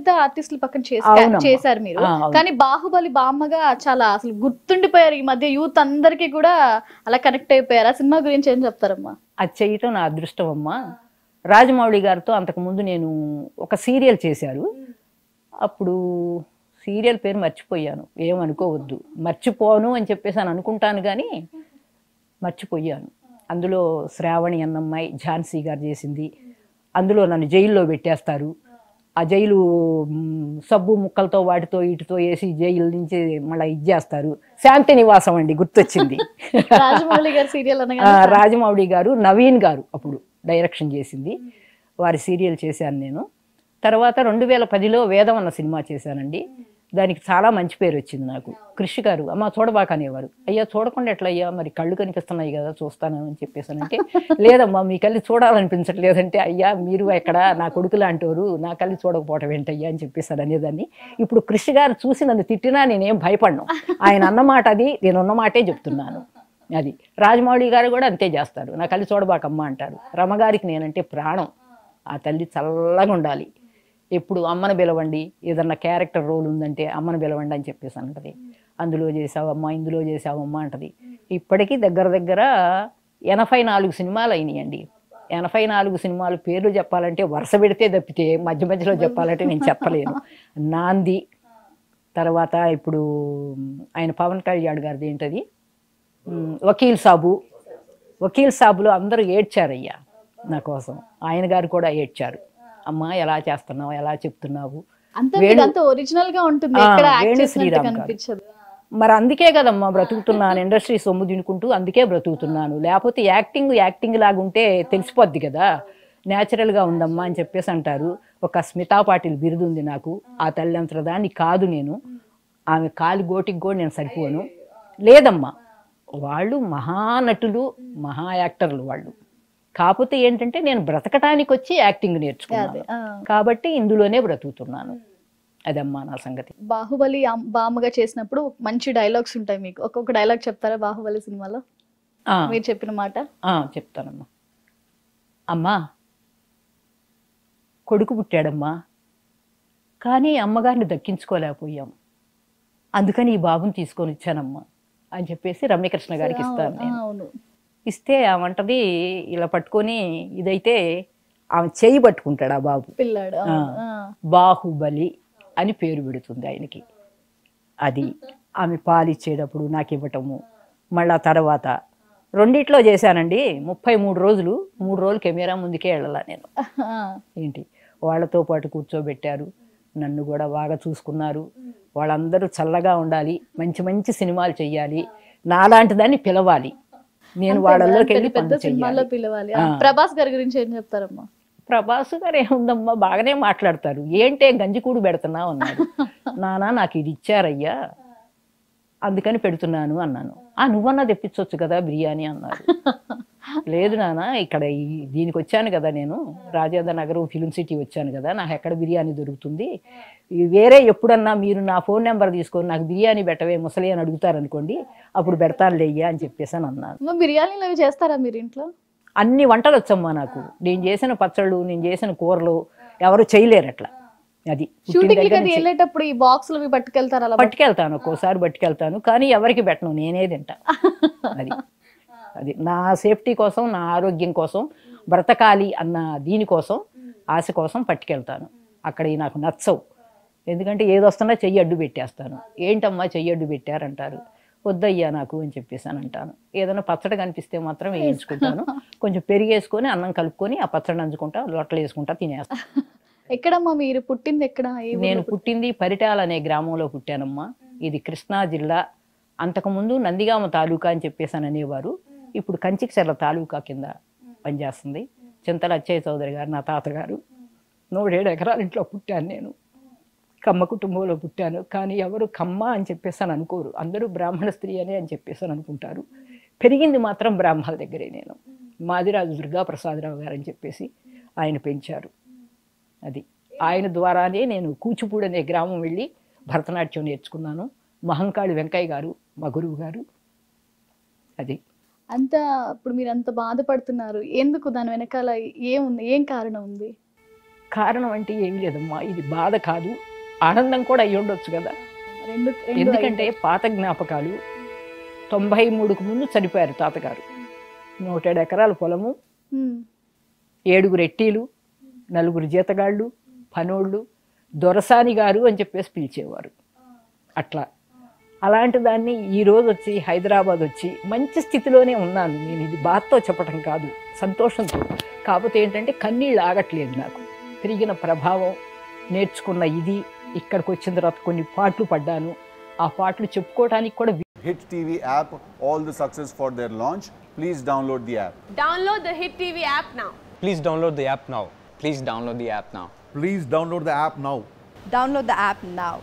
పెద్ద ఆర్టిస్టుల పక్కన చేసి అవునమ్మా. చేశారు మీరు ఆ, అవును. కానీ బాహుబలి బామ్మగా చాలా అసలు గుర్తుండిపోయారు ఈ మధ్య యూత్ అందరికీ కూడా అలా కనెక్ట్ అయిపోయారు ఆ సినిమా గురించి ఏం చెప్తారమ్మా అది చేయటం నా అదృష్టం అమ్మా రాజమౌళి గారితో అంతకుముందు నేను ఒక సీరియల్ చేశారు అప్పుడు సీరియల్ పేరు మర్చిపోయాను ఏమనుకోవద్దు మర్చిపోను అని చెప్పేసి అని అనుకుంటాను కానీ మర్చిపోయాను అందులో శ్రావణి అన్నమ్మాయి ఝాన్సీ గారు చేసింది అందులో నన్ను జైల్లో పెట్టేస్తారు ఆ జైలు మ్, సబ్బు ముక్కలతో వాటితో వీటితో వేసి జైలు నుంచి మళ్ళీ ఇచ్చేస్తారు శాంతి నివాసం అండి గుర్తొచ్చింది రాజమౌళి గారి సీరియల్ ఆ, అనగా రాజమౌళి గారు నవీన్ గారు అప్పుడు డైరెక్షన్ చేసింది వారి సీరియల్ చేశాను నేను తర్వాత రెండు వేల పదిలో వేదం అన్న సినిమా చేశానండి దానికి చాలా మంచి పేరు వచ్చింది నాకు కృషి గారు అమ్మ చూడబాక అనేవారు అయ్యా చూడకుండా ఎట్లా అయ్యా మరి కళ్ళు కనిపిస్తున్నాయి కదా చూస్తాను అని చెప్పేసానంటే లేదమ్మా మీ కళ్ళు చూడాలనిపించట్లేదంటే అయ్యా మీరు ఎక్కడ నా కొడుకు లాంటోరు నా కళ్ళు చూడకపోవటం ఏంటయ్యా అని చెప్పేసాను అనేదాన్ని ఇప్పుడు కృషి గారు చూసి నన్ను తిట్టినా నేనేం భయపడను ఆయన అన్నమాట అది నేను ఉన్నమాటే చెప్తున్నాను అది రాజమౌళి గారు కూడా అంతే చేస్తారు నా కళ్ళు చూడబాకమ్మ అంటారు రమగారికి నేనంటే ప్రాణం ఆ తల్లి చల్లగా ఉండాలి ఎప్పుడు అమ్మను పిలవండి ఏదన్నా క్యారెక్టర్ రోల్ ఉందంటే అమ్మను పిలవండి అని చెప్పేసి అంటది అందులో చేసావమ్మా ఇందులో చేసావమ్మా అంటది ఇప్పటికీ దగ్గర దగ్గర ఎనభై నాలుగు సినిమాలు అయినాయండి ఎనభై నాలుగు సినిమాలు పేర్లు చెప్పాలంటే వరుస పెడితే తప్పితే మధ్య మధ్యలో చెప్పాలంటే నేను చెప్పలేను నాంది తర్వాత ఇప్పుడు ఆయన పవన్ కళ్యాణ్ గారిది ఏంటది ఉమ్, వకీల్ సాబు వకీల్ సాబులో అందరూ ఏడ్చారయ్యా నా కోసం ఆయన గారు కూడా ఏడ్చారు అమ్మా ఎలా చేస్తున్నావు ఎలా చెప్తున్నావు అంత వేణు- అంత ఒరిజినల్ గా ఉంటుంది ఆ, ఎక్కడ యాక్ట్ వేణు చేసినట్టు శ్రీరామ్ గారు. కనిపించదు మరి అందుకే కదమ్మా బ్రతుకుతున్నాను ఇండస్ట్రీ సొమ్ము తినుకుంటూ అందుకే బ్రతుకుతున్నాను లేకపోతే యాక్టింగ్ యాక్టింగ్ లాగా ఉంటే తెలిసిపోద్ది కదా న్యాచురల్గా ఉందమ్మా అని చెప్పేసి అంటారు ఒక స్మితా పాటిల్ బిరుదు ఉంది నాకు ఆ తల్లి అంతట దాన్ని కాదు నేను ఆమె కాలి గోటికి కూడా నేను సరిపోను లేదమ్మా వాళ్ళు మహానటులు మహా యాక్టర్లు వాళ్ళు కాకపోతే ఏంటంటే నేను బ్రతకటానికి వచ్చి యాక్టింగ్ నేర్చుకున్నాను అదే ఆ. కాబట్టి ఇందులోనే బ్రతుకుతున్నాను అదమ్మా నా సంగతి బాహుబలి అమ్- బామ్మగా చేసినప్పుడు మంచి డైలాగ్స్ ఉంటాయి మీకు ఒక్కొక్క డైలాగ్ చెప్తారా బాహుబలి సినిమాలో ఆ. మీరు చెప్పిన మాట ఆ, చెప్తానమ్మా అమ్మా కొడుకు పుట్టాడమ్మా కానీ అమ్మగారిని దక్కించుకోలేకపోయాం అందుకని ఈ బాబుని తీసుకొని వచ్చానమ్మా అని చెప్పేసి రమ్యకృష్ణ గారికి ఇస్తాను ఆ, నేను అవును ఇస్తే ఆమంటది ఇలా పట్టుకొని ఇదైతే ఆమె చేయి పట్టుకుంటాడు ఆ బాబు పిల్లాడు అవును. ఆ. బాహుబలి అని పేరు పెడుతుంది ఆయనకి అది ఆమె పాలిచ్చేటప్పుడు నాకు ఇవ్వటము మళ్ళా తర్వాత రెండిట్లో చేశానండి ముప్పై మూడు రోజులు మూడు రోజులు కెమెరా ముందుకే వెళ్ళాల నేను ఆ. ఏంటి వాళ్ళతో పాటు కూర్చోబెట్టారు నన్ను కూడా బాగా చూసుకున్నారు వాళ్ళందరూ చల్లగా ఉండాలి మంచి మంచి సినిమాలు చెయ్యాలి నాలాంటి దాన్ని పిలవాలి నేను అంతే వాళ్ళలోకి కదా, వెళ్ళి పెద్ద పనులు సినిమాల్లో చెయ్యాలి పిలవాలి ఆ. ప్రభాస్ గారి గురించి ఏం చెప్తారమ్మా ప్రభాస్ గారు ఏముందమ్మా బాగానే మాట్లాడతారు ఏంటే గంజికూడు పెడుతున్నావు అన్నాడు నానా నాకు ఇది ఇచ్చారయ్యా అందుకని పెడుతున్నాను అన్నాను ఆ నువ్వన్నా తెప్పించవచ్చు కదా బిర్యానీ అన్నారు లేదు నాన్న ఇక్కడ ఈ దీనికి వచ్చాను కదా నేను రాజేంద్ర నగరం ఫిలిం సిటీ వచ్చాను కదా నాకు ఎక్కడ బిర్యానీ దొరుకుతుంది ఈ వేరే ఎప్పుడన్నా మీరు నా ఫోన్ నెంబర్ తీసుకొని నాకు బిర్యానీ పెట్టవే ముసలి అని అడుగుతారు అనుకోండి అప్పుడు పెడతాను లేయ్యా అని చెప్పేసి అని అన్నాను అమ్మ, బిర్యానీలు అవి చేస్తారా మీరు ఇంట్లో అన్ని వంటలు వచ్చమ్మా నాకు నేను చేసిన పచ్చళ్ళు నేను చేసిన కూరలు ఎవరు చేయలేరు అట్లా అది పుట్టిన షూటింగ్ దగ్గర అది నుంచి. వెళ్ళేటప్పుడు ఈ బాక్సులు అవి పట్టుకెళ్తారు అలా పట్టుకెళ్తాను ఒక్కోసారి పట్టుకెళ్తాను కానీ ఎవరికి పెట్టను నేనే తింటా అది అది నా సేఫ్టీ కోసం నా ఆరోగ్యం కోసం బ్రతకాలి అన్న దీనికోసం ఆశ కోసం పట్టుకెళ్తాను అక్కడ ఈ నాకు నచ్చవు ఎందుకంటే ఏది వస్తున్నా చెయ్యి అడ్డు పెట్టేస్తాను ఏంటమ్మా చెయ్యి అడ్డు పెట్టారంటారు వద్దయ్యా నాకు అని చెప్పేసి అని అంటాను ఏదైనా పచ్చడి కనిపిస్తే మాత్రం వేయించుకుంటాను కొంచెం పెరిగేసుకొని అన్నం కలుపుకొని ఆ పచ్చడి నంచుకుంటా లొట్టలు వేసుకుంటా తినేస్తాను ఎక్కడమ్మా మీరు పుట్టింది ఎక్కడ ఏ ఊర్లో నేను పుట్టింది పరిటాల అనే గ్రామంలో పుట్టానమ్మా ఇది కృష్ణా జిల్లా అంతకుముందు నందిగామ తాలూకా అని చెప్పేసి అని అనేవారు ఇప్పుడు కంచికచర్ల తాలూకా కింద పనిచేస్తుంది చింతల అచ్చయ్య చౌదరి గారు నా తాతగారు నూడేడు ఎకరాల ఇంట్లో పుట్టాను నేను కమ్మ కుటుంబంలో పుట్టాను కానీ ఎవరు కమ్మ అని చెప్పేసి అని అనుకోరు అందరూ బ్రాహ్మణ స్త్రీ అనే అని చెప్పేసి అని అనుకుంటారు పెరిగింది మాత్రం బ్రాహ్మణుల దగ్గరే నేను మాదిరాజు దుర్గా ప్రసాదరావు గారు అని చెప్పేసి ఆయన పెంచారు అది ఆయన ద్వారానే నేను కూచిపూడి అనే గ్రామం వెళ్ళి భరతనాట్యం నేర్చుకున్నాను మహంకాళి వెంకయ్య గారు మా గురువు గారు అది అంత ఇప్పుడు మీరు అంత బాధపడుతున్నారు ఎందుకు దాని వెనకాల ఏముంది ఏం కారణం ఉంది కారణం అంటే ఏం లేదమ్మా ఇది బాధ కాదు ఆనందం కూడా అయ్యి ఉండొచ్చు కదా రెండు రెండు ఎందుకంటే పాత జ్ఞాపకాలు తొంభై మూడుకు ముందు చనిపోయారు తాతగారు నూటేడు ఎకరాల పొలము ఉమ్, ఏడుగురు ఎట్టీలు నలుగురు జీతగాళ్ళు పనోళ్ళు దొరసాని గారు అని చెప్పేసి పిలిచేవారు అట్లా అలాంటి దాన్ని ఈ రోజు వచ్చి హైదరాబాద్ వచ్చి మంచి స్థితిలోనే ఉన్నాను నేను ఇది బాధతో చెప్పటం కాదు సంతోషంతో కాకపోతే ఏంటంటే కన్నీళ్ళు ఆగట్లేదు నాకు తిరిగిన ప్రభావం నేర్చుకున్న ఇది ఇక్కడికి వచ్చిన తర్వాత కొన్ని పాటలు పడ్డాను ఆ పాటలు చెప్పుకోవడానికి కూడా Hit TV app, all the success for their launch. Please download the app. Download the Hit TV app now. Please download the app now. Please download the app now. Please download the app now. Download the app now.